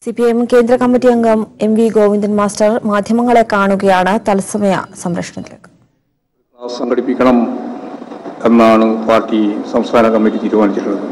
C P M കേന്ദ്ര കമ്മിറ്റി അംഗം എം വി ഗോവിന്ദൻ മാസ്റ്റർ മാധ്യമങ്ങളെ കാണുകയാണ് തത്സമയ സംരക്ഷണത്തിലേക്ക് ക്ലാസ് സംഘടിപ്പിക്കണം എന്നാണ് പാർട്ടി സംസ്ഥാന കമ്മിറ്റി തീരുമാനിച്ചിട്ടുള്ളത്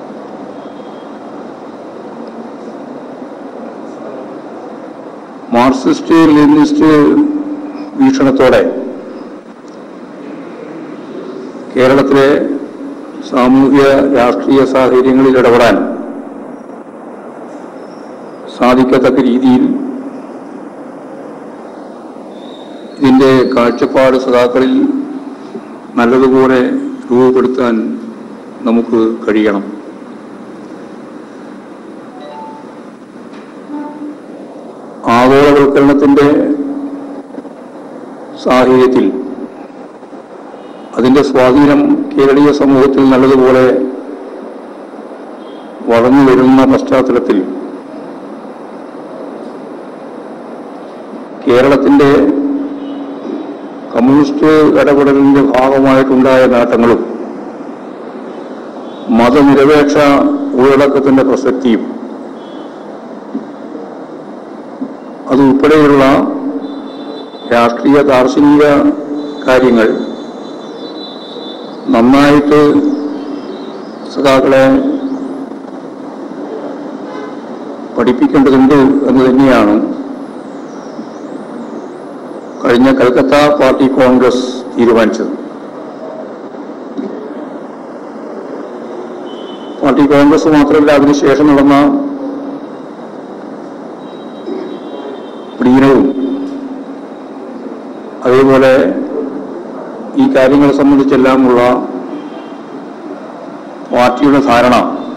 മാർക്സിസ്റ്റ് ലെനിനിസ്റ്റ് വീക്ഷണത്തോടെ കേരളത്തിലെ സാമൂഹ്യ രാഷ്ട്രീയ സാഹചര്യങ്ങളിൽ ഇടപെടാൻ സാധിക്കത്തക്ക രീതിയിൽ ഇതിന്റെ കാഴ്ചപ്പാട് സഖാക്കളിൽ നല്ലതുപോലെ രൂപപ്പെടുത്താൻ നമുക്ക് കഴിയണം ആഗോളവൽക്കരണത്തിന്റെ സാഹചര്യത്തിൽ അതിന്റെ സ്വാധീനം കേരളീയ സമൂഹത്തിൽ നല്ലതുപോലെ വളർന്നു വരുന്ന പശ്ചാത്തലത്തിൽ കേരളത്തിന്റെ കമ്മ്യൂണിസ്റ്റ് ഇടപെടലിന്റെ ഭാഗമായിട്ടുണ്ടായ നേട്ടങ്ങളും മതനിരപേക്ഷ ഉള്ളടക്കത്തിന്റെ പ്രസക്തിയും അതുൾപ്പെടെയുള്ള രാഷ്ട്രീയ ദാർശനിക കാര്യങ്ങൾ നന്നായിട്ട് സഖാക്കളെ പഠിപ്പിക്കേണ്ടതുണ്ട് എന്ന് തന്നെയാണ് കഴിഞ്ഞ കൽക്കത്ത പാർട്ടി കോൺഗ്രസ് തീരുമാനിച്ചത് പാർട്ടി കോൺഗ്രസ് മാത്രമല്ല അതിനുശേഷം നടന്ന പ്ലീനവും അതേപോലെ ഈ കാര്യങ്ങളെ സംബന്ധിച്ചെല്ലാമുള്ള പാർട്ടിയുടെ ധാരണ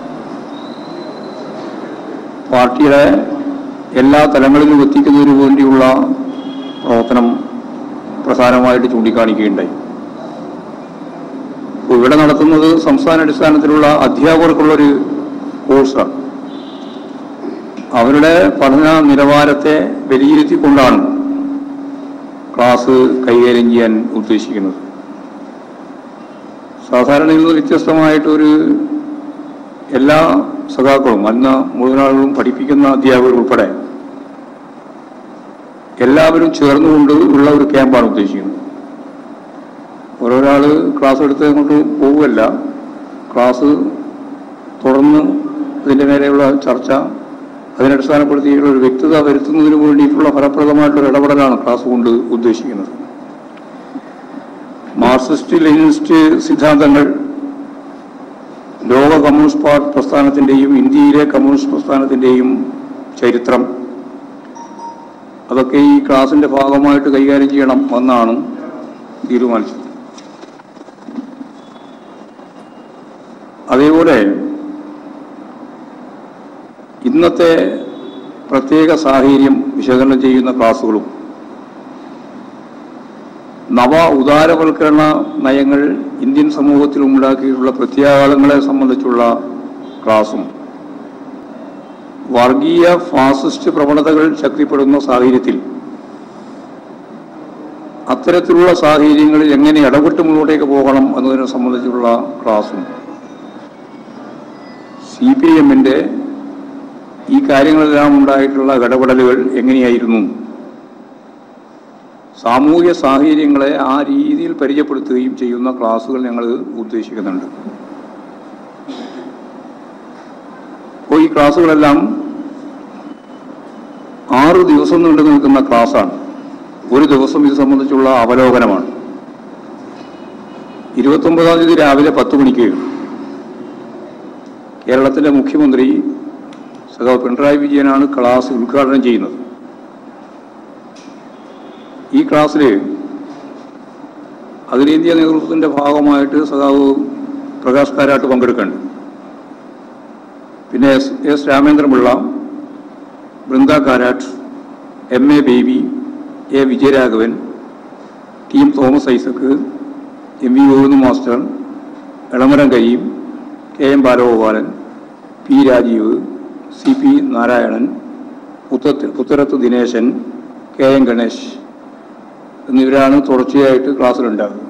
പാർട്ടിയുടെ എല്ലാ തലങ്ങളിലും എത്തിക്കുന്നതിനു വേണ്ടിയുള്ള പ്രവർത്തനം പ്രധാനമായിട്ട് ചൂണ്ടിക്കാണിക്കുകയുണ്ടായി അപ്പോൾ ഇവിടെ നടത്തുന്നത് സംസ്ഥാന അടിസ്ഥാനത്തിലുള്ള അധ്യാപകർക്കുള്ളൊരു കോഴ്സാണ് അവരുടെ പഠന നിലവാരത്തെ വിലയിരുത്തിക്കൊണ്ടാണ് ക്ലാസ് കൈകാര്യം ചെയ്യാൻ ഉദ്ദേശിക്കുന്നത് സാധാരണയിൽ നിന്ന് വ്യത്യസ്തമായിട്ടൊരു എല്ലാ സഖാക്കളും അന്ന് മുഴുവൻ ആളുകളും പഠിപ്പിക്കുന്ന അധ്യാപകർ ഉൾപ്പെടെ എല്ലാവരും ചേർന്നുകൊണ്ട് ഉള്ള ഒരു ക്യാമ്പാണ് ഉദ്ദേശിക്കുന്നത് ഓരോരാൾ ക്ലാസ് എടുത്ത് അങ്ങോട്ട് പോവുകയല്ല ക്ലാസ് തുടർന്ന് ഇതിൻ്റെ മേലെയുള്ള ചർച്ച അതിനടിസ്ഥാനപ്പെടുത്തിയുള്ള ഒരു വ്യക്തത വരുത്തുന്നതിന് വേണ്ടിയിട്ടുള്ള ഫലപ്രദമായിട്ടുള്ള ഇടപെടലാണ് ക്ലാസ് കൊണ്ട് ഉദ്ദേശിക്കുന്നത് മാർക്സിസ്റ്റ് ലെനിനിസ്റ്റ് സിദ്ധാന്തങ്ങൾ ലോക കമ്മ്യൂണിസ്റ്റ് പാർട്ടി പ്രസ്ഥാനത്തിൻ്റെയും ഇന്ത്യയിലെ കമ്മ്യൂണിസ്റ്റ് പ്രസ്ഥാനത്തിൻ്റെയും ചരിത്രം അതൊക്കെ ഈ ക്ലാസിന്റെ ഭാഗമായിട്ട് കൈകാര്യം ചെയ്യണം എന്നാണ് തീരുമാനിച്ചത് അതേപോലെ ഇന്നത്തെ പ്രത്യേക സാഹചര്യം വിശകലനം ചെയ്യുന്ന ക്ലാസുകളും നവ ഉദാരവൽക്കരണ നയങ്ങൾ ഇന്ത്യൻ സമൂഹത്തിൽ ഉണ്ടാക്കിയിട്ടുള്ള പ്രത്യാഘാതങ്ങളെ സംബന്ധിച്ചുള്ള ക്ലാസും വർഗീയ ഫാസിസ്റ്റ് പ്രവണതകൾ ശക്തിപ്പെടുന്ന സാഹചര്യത്തിൽ അത്തരത്തിലുള്ള സാഹചര്യങ്ങളിൽ എങ്ങനെ ഇടപെട്ട് മുന്നോട്ടേക്ക് പോകണം എന്നതിനെ സംബന്ധിച്ചുള്ള ക്ലാസും സി പി എമ്മിൻ്റെ ഈ കാര്യങ്ങളെല്ലാം ഉണ്ടായിട്ടുള്ള ഇടപെടലുകൾ എങ്ങനെയായിരുന്നു സാമൂഹ്യ സാഹചര്യങ്ങളെ ആ രീതിയിൽ പരിചയപ്പെടുത്തുകയും ചെയ്യുന്ന ക്ലാസുകൾ ഞങ്ങൾ ഉദ്ദേശിക്കുന്നുണ്ട് അപ്പോൾ ഈ ക്ലാസ്സുകളെല്ലാം ആറ് ദിവസം നീണ്ടു നിൽക്കുന്ന ക്ലാസ്സാണ് ഒരു ദിവസം ഇത് സംബന്ധിച്ചുള്ള അവലോകനമാണ് ഇരുപത്തൊമ്പതാം തീയതി രാവിലെ പത്ത് മണിക്ക് കേരളത്തിൻ്റെ മുഖ്യമന്ത്രി സഖാവ് പിണറായി വിജയനാണ് ക്ലാസ് ഉദ്ഘാടനം ചെയ്യുന്നത് ഈ ക്ലാസ്സിൽ അഖിലേന്ത്യാ നേതൃത്വത്തിൻ്റെ ഭാഗമായിട്ട് സഖാവ് പ്രകാശ് കാരാട്ട് പങ്കെടുക്കുന്നുണ്ട് പിന്നെ S S Ramendrapillai Brinda Karat M A Baby A Vijayaraghavan T M Thomas Isaac M V Govinda master Elamaram Kareem K M Balagopalan P Rajeev C P Narayanan പുത്തത്ത് പുത്തരത്ത് ദിനേശൻ കെ എം ഗണേശ് എന്നിവരാണ് തുടർച്ചയായിട്ട് ക്ലാസ്സിലുണ്ടാകുന്നത്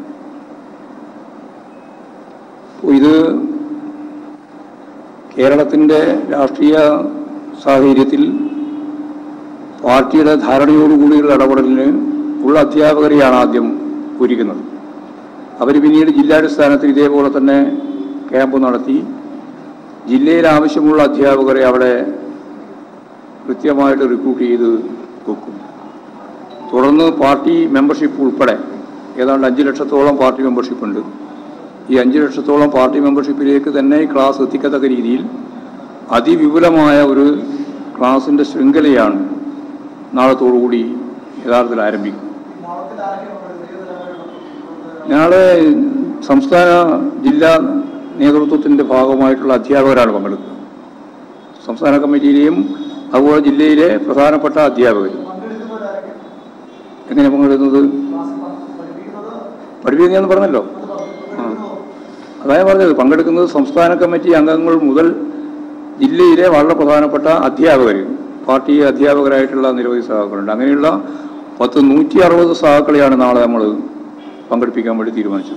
അപ്പോൾ ഇത് കേരളത്തിൻ്റെ രാഷ്ട്രീയ സാഹചര്യത്തിൽ പാർട്ടിയുടെ ധാരണയോടുകൂടിയുള്ള ഇടപെടലിന് ഉള്ള അധ്യാപകരെയാണ് ആദ്യം ഒരുക്കുന്നത് അവർ പിന്നീട് ജില്ലാടിസ്ഥാനത്തിൽ ഇതേപോലെ തന്നെ ക്യാമ്പ് നടത്തി ജില്ലയിൽ ആവശ്യമുള്ള അധ്യാപകരെ അവിടെ കൃത്യമായിട്ട് റിക്രൂട്ട് ചെയ്ത് വെക്കും തുടർന്ന് പാർട്ടി മെമ്പർഷിപ്പ് ഉൾപ്പെടെ ഏതാണ്ട് അഞ്ച് ലക്ഷത്തോളം പാർട്ടി മെമ്പർഷിപ്പ് ഉണ്ട് ഈ അഞ്ച് ലക്ഷത്തോളം പാർട്ടി മെമ്പർഷിപ്പിലേക്ക് തന്നെ ഈ ക്ലാസ് എത്തിക്കത്തക്ക രീതിയിൽ അതിവിപുലമായ ഒരു ക്ലാസിൻ്റെ ശൃംഖലയാണ് നാളത്തോടുകൂടി യഥാർത്ഥത്തിൽ ആരംഭിക്കും ഞങ്ങളുടെ സംസ്ഥാന ജില്ലാ നേതൃത്വത്തിൻ്റെ ഭാഗമായിട്ടുള്ള അധ്യാപകരാണ് പങ്കെടുക്കുക സംസ്ഥാന കമ്മിറ്റിയിലെയും അതുപോലെ ജില്ലയിലെ പ്രധാനപ്പെട്ട അധ്യാപകർ എങ്ങനെ പങ്കെടുക്കുന്നത് പഠിപ്പിക്കുന്നതെന്ന് പറഞ്ഞല്ലോ ആ അതാ ഞാൻ പറഞ്ഞത് പങ്കെടുക്കുന്നത് സംസ്ഥാന കമ്മിറ്റി അംഗങ്ങൾ മുതൽ ജില്ലയിലെ വളരെ പ്രധാനപ്പെട്ട അധ്യാപകർ പാർട്ടി അധ്യാപകരായിട്ടുള്ള നിരവധി സഹാക്കളുണ്ട് അങ്ങനെയുള്ള പത്ത് നൂറ്റി അറുപത് സഹാക്കളെയാണ് നാളെ നമ്മൾ പങ്കെടുപ്പിക്കാൻ വേണ്ടി തീരുമാനിച്ചത്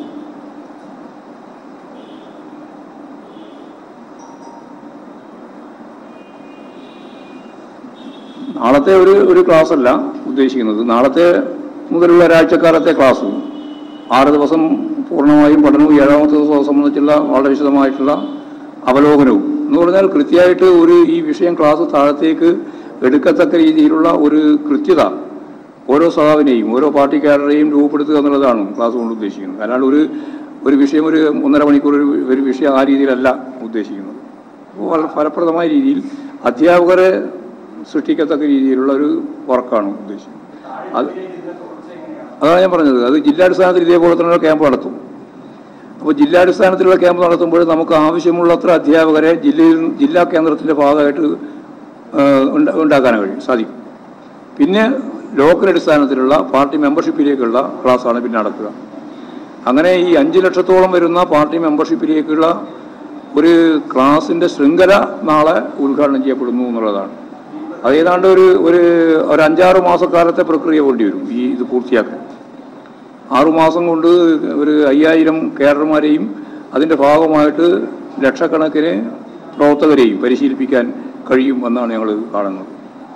നാളത്തെ ഒരു ഒരു ക്ലാസ് അല്ല ഉദ്ദേശിക്കുന്നത് നാളത്തെ മുതലുള്ള ഒരാഴ്ചക്കാലത്തെ ക്ലാസ് ആറ് ദിവസം പൂർണ്ണമായും പഠനവും ഏഴാമത്തെ ദിവസം സംബന്ധിച്ചുള്ള വളരെ വിശദമായിട്ടുള്ള അവലോകനവും എന്ന് പറഞ്ഞാൽ കൃത്യമായിട്ട് ഒരു ഈ വിഷയം ക്ലാസ് താഴത്തേക്ക് എടുക്കത്തക്ക രീതിയിലുള്ള ഒരു കൃത്യത ഓരോ സഹാവിനെയും ഓരോ പാർട്ടിക്കാരുടെയും രൂപപ്പെടുത്തുക എന്നുള്ളതാണ് ക്ലാസ് കൊണ്ട് ഉദ്ദേശിക്കുന്നത് അല്ലാണ്ട് ഒരു ഒരു വിഷയം ഒരു ഒന്നര മണിക്കൂർ ഒരു ഒരു വിഷയം ആ രീതിയിലല്ല ഉദ്ദേശിക്കുന്നത് അപ്പോൾ വളരെ ഫലപ്രദമായ രീതിയിൽ അധ്യാപകരെ സൃഷ്ടിക്കത്തക്ക രീതിയിലുള്ള ഒരു വർക്കാണ് ഉദ്ദേശിക്കുന്നത് അത് അതാണ് ഞാൻ പറഞ്ഞത് അത് ജില്ലാടിസ്ഥാനത്തിൽ ഇതേപോലെ തന്നെ ക്യാമ്പ് നടത്തും അപ്പോൾ ജില്ലാടിസ്ഥാനത്തിലുള്ള ക്യാമ്പ് നടത്തുമ്പോൾ നമുക്ക് ആവശ്യമുള്ളത്ര അധ്യാപകരെ ജില്ലയിൽ ജില്ലാ കേന്ദ്രത്തിൻ്റെ ഭാഗമായിട്ട് ആ, ഉണ്ട- ഉണ്ടാക്കാൻ കഴിയും സാധിക്കും പിന്നെ ലോക്കൽ അടിസ്ഥാനത്തിലുള്ള പാർട്ടി മെമ്പർഷിപ്പിലേക്കുള്ള ക്ലാസ്സാണ് പിന്നെ നടക്കുക അങ്ങനെ ഈ അഞ്ച് ലക്ഷത്തോളം വരുന്ന പാർട്ടി മെമ്പർഷിപ്പിലേക്കുള്ള ഒരു ക്ലാസിൻ്റെ ശൃംഖല നാളെ ഉദ്ഘാടനം ചെയ്യപ്പെടുന്നു എന്നുള്ളതാണ് അത് ഏതാണ്ട് ഒരു ഒരു ഒരു അഞ്ചാറ് മാസക്കാലത്തെ പ്രക്രിയ വേണ്ടി വരും ഈ ഇത് പൂർത്തിയാക്കാൻ ആറുമാസം കൊണ്ട് ഒരു അയ്യായിരം കേഡർമാരെയും അതിൻ്റെ ഭാഗമായിട്ട് ലക്ഷക്കണക്കിന് പ്രവർത്തകരെയും പരിശീലിപ്പിക്കാൻ കഴിയും എന്നാണ് ഞങ്ങൾ കാണുന്നത്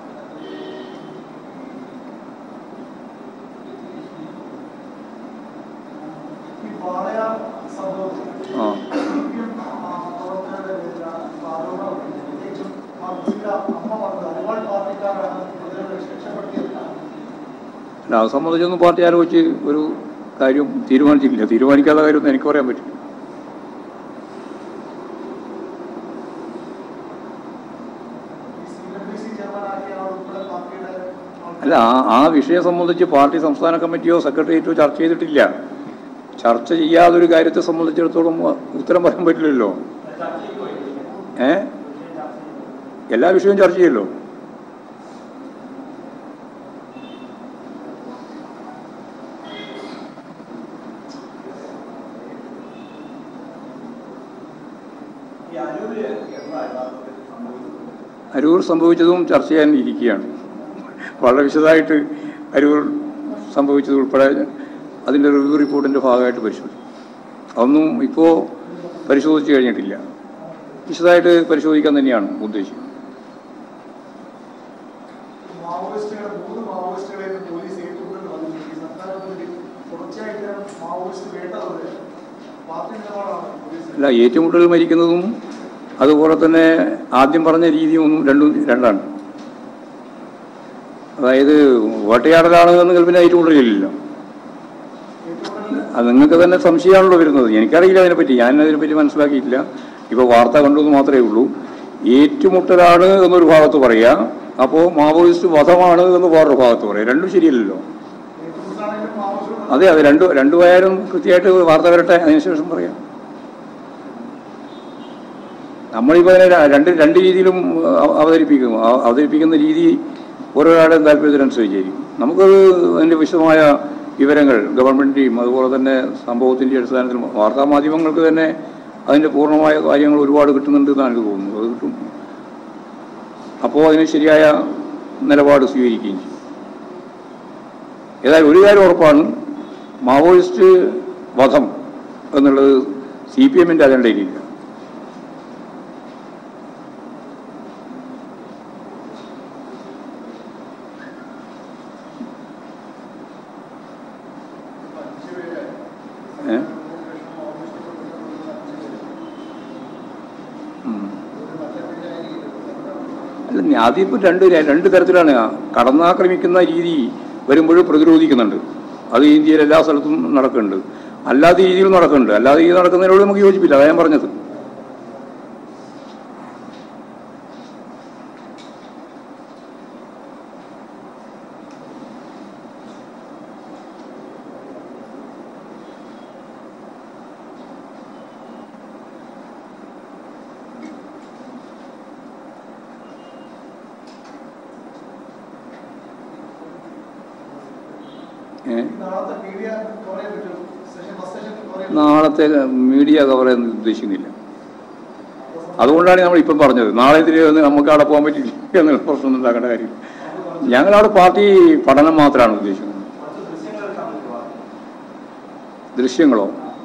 ഈ വാളയ സംഭവത്തിൽ ആ സിപിഎം പ്രവർത്തകരുടെ പേരിലാണ് ആരോപണം പ്രത്യേകിച്ചും ആ മുസ്ലിം അമ്മ പറഞ്ഞത് ഒരുപാട് പാർട്ടിക്കാരാണ് പ്രതികളെ രക്ഷപ്പെടുത്തിയതാണ് അല്ല അത് സംബന്ധിച്ചൊന്നും പാർട്ടി ആലോചിച്ച് ഒരു കാര്യം തീരുമാനിച്ചിട്ടില്ല തീരുമാനിക്കാത്ത കാര്യമൊന്നും എനിക്ക് പറയാൻ പറ്റില്ല ഈ സി ഡബ്ല്യു സി ചെയർമാനാക്കിയ ആൾ ഉൾപ്പെടെ പാർട്ടിയുടെ ആൾക്കാർ അല്ല ആ ആ വിഷയം സംബന്ധിച്ച് പാർട്ടി സംസ്ഥാന കമ്മിറ്റിയോ സെക്രട്ടേറിയറ്റോ ചർച്ച ചെയ്തിട്ടില്ല ചർച്ച ചെയ്യാതൊരു കാര്യത്തെ സംബന്ധിച്ചിടത്തോളം ഉത്തരം പറയാൻ പറ്റില്ലല്ലോ ഏ എല്ലാ വിഷയവും ചർച്ച ചെയ്യല്ലോ അരൂർ സംഭവിച്ചതും ചർച്ച ചെയ്യാൻ ഇരിക്കുകയാണ് വളരെ വിശദമായിട്ട് അരൂർ സംഭവിച്ചത് ഉൾപ്പെടെ അതിൻ്റെ റിവ്യൂ റിപ്പോർട്ടിൻ്റെ ഭാഗമായിട്ട് പരിശോധിച്ചു അതൊന്നും ഇപ്പോൾ പരിശോധിച്ച് കഴിഞ്ഞിട്ടില്ല വിശദമായിട്ട് പരിശോധിക്കാൻ തന്നെയാണ് ഉദ്ദേശിക്കുന്നത് മാവോയിസ്റ്റുകളെ മൂന്ന് മാവോയിസ്റ്റുകളെ പോലീസ് ഏറ്റുമുട്ടൽ വന്നു ഈ സംസ്ഥാനത്തിൽ തുടർച്ചയായിട്ട് മാവോയിസ്റ്റ് വേണ്ടത് പാർട്ടി നിലപാടാണ് പോലീസ് അല്ല ഏറ്റുമുട്ടൽ മരിക്കുന്നതും അതുപോലെ തന്നെ ആദ്യം പറഞ്ഞ രീതിയും ഒന്നും രണ്ടും രണ്ടാണ് അതായത് വേട്ടയാടലാണ് എന്നെങ്കിൽ പിന്നെ ഏറ്റുമുട്ടലില്ലല്ലോ അത് നിങ്ങൾക്ക് തന്നെ സംശയമാണല്ലോ വരുന്നത് എനിക്കറിയില്ല അതിനെപ്പറ്റി ഞാൻ അതിനെപ്പറ്റി മനസ്സിലാക്കിയിട്ടില്ല ഇപ്പോൾ വാർത്ത കണ്ടു എന്ന് മാത്രമേ ഉള്ളൂ ഏറ്റുമുട്ടലാണ് എന്നൊരു ഭാഗത്ത് പറയുക അപ്പോൾ മാവോയിസ്റ്റ് വധമാണ് എന്ന് വേറൊരു ഭാഗത്ത് പറയുക രണ്ടും ശരിയല്ലല്ലോ ഏറ്റുമുട്ടലാണെങ്കിലും മാവോയിസ്റ്റുകൾ അതെ അത് രണ്ടു രണ്ടുപേരും കൃത്യമായിട്ട് വാർത്ത വരട്ടെ അതിനുശേഷം പറയാം നമ്മളിപ്പോൾ അതിനെ ര- രണ്ട് രണ്ട് രീതിയിലും അവ- അവതരിപ്പിക്കും അവ- അവതരിപ്പിക്കുന്ന രീതി ഓരോരാളുടെയും താല്പര്യത്തിനനുസരിച്ചായിരിക്കും നമുക്കത് അതിൻ്റെ വിശദമായ വിവരങ്ങൾ ഗവൺമെൻറ്റിൻ്റെയും അതുപോലെ തന്നെ സംഭവത്തിൻ്റെ അടിസ്ഥാനത്തിൽ വാർത്താ മാധ്യമങ്ങൾക്ക് തന്നെ അതിൻ്റെ പൂർണ്ണമായ കാര്യങ്ങൾ ഒരുപാട് കിട്ടുന്നുണ്ട് എന്നാണ് എനിക്ക് തോന്നുന്നത് അത് കിട്ടും അപ്പോൾ അതിന് ശരിയായ നിലപാട് സ്വീകരിക്കുകയും ചെയ്യും ഏതായാലും ഒരു കാര്യം ഉറപ്പാണ് മാവോയിസ്റ്റ് വധം എന്നുള്ളത് സി പി എമ്മിൻ്റെ അജണ്ടയിലില്ല അതിപ്പോൾ രണ്ട് ര- രണ്ട് തരത്തിലാണ് കടന്നാക്രമിക്കുന്ന രീതി വരുമ്പോഴും പ്രതിരോധിക്കുന്നുണ്ട് അത് ഇന്ത്യയിൽ എല്ലാ സ്ഥലത്തും നടക്കുന്നുണ്ട് അല്ലാത്ത രീതിയിൽ നടക്കുന്നുണ്ട് അല്ലാതെ രീതി നടക്കുന്നതിനോട് നമുക്ക് യോജിപ്പില്ല അതാ ഞാൻ പറഞ്ഞത് ഏ? നാളത്തെ മീഡിയ കവർ ചെയ്യാൻ പറ്റും സെഷൻ ഫസ്റ്റ് സെഷൻ കവർ ചെയ്യാൻ നാളത്തെ മീഡിയ കവർ ചെയ്യാൻ ഉദ്ദേശിക്കുന്നില്ല അതുകൊണ്ടാണ് നമ്മൾ ഇപ്പം പറഞ്ഞത് നാളെ ഇതിൽ ഒന്ന് നമുക്ക് അവിടെ പോകാൻ പറ്റില്ല എന്നുള്ള പ്രശ്നമൊന്നും ഉണ്ടാക്കേണ്ട കാര്യം ഞങ്ങളവിടെ പാർട്ടി പഠനം മാത്രമാണ് ഉദ്ദേശിക്കുന്നത് ദൃശ്യങ്ങളോ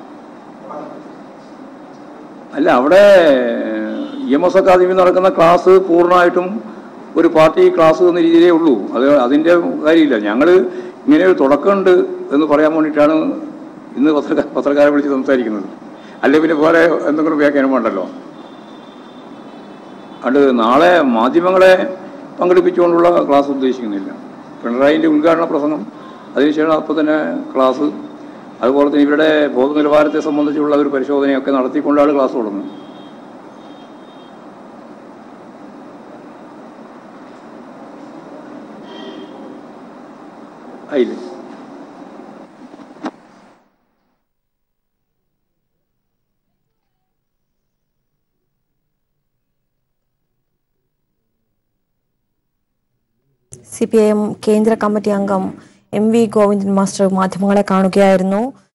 അല്ല അവിടെ ഇ എം എസ് അക്കാദമി നടക്കുന്ന ക്ലാസ് പൂർണ്ണമായിട്ടും ഒരു പാർട്ടി ക്ലാസ് എന്ന രീതിയിലേ ഉള്ളൂ അത് അതിൻ്റെ കാര്യമില്ല ഞങ്ങൾ ഇങ്ങനെ ഒരു തുടക്കമുണ്ട് എന്ന് പറയാൻ വേണ്ടിയിട്ടാണ് ഇന്ന് പത്രക്കാർ പത്രക്കാരെ വിളിച്ച് സംസാരിക്കുന്നത് അല്ലെ പിന്നെ വേറെ എന്തെങ്കിലും വ്യാഖ്യാനം വേണ്ടല്ലോ അത് നാളെ മാധ്യമങ്ങളെ പങ്കെടുപ്പിച്ചുകൊണ്ടുള്ള ക്ലാസ് ഉദ്ദേശിക്കുന്നില്ല പിണറായിൻ്റെ ഉദ്ഘാടന പ്രസംഗം അതിനുശേഷം അപ്പോൾ തന്നെ ക്ലാസ് അതുപോലെ തന്നെ ഇവരുടെ ബോധനിലവാരത്തെ സംബന്ധിച്ചുള്ള ഒരു പരിശോധനയൊക്കെ നടത്തിക്കൊണ്ടാണ് ക്ലാസ് തുടങ്ങുന്നത് ആയില്ലേ സി പി ഐ എം കേന്ദ്ര കമ്മിറ്റി അംഗം എം വി ഗോവിന്ദൻ മാസ്റ്റർ മാധ്യമങ്ങളെ കാണുകയായിരുന്നു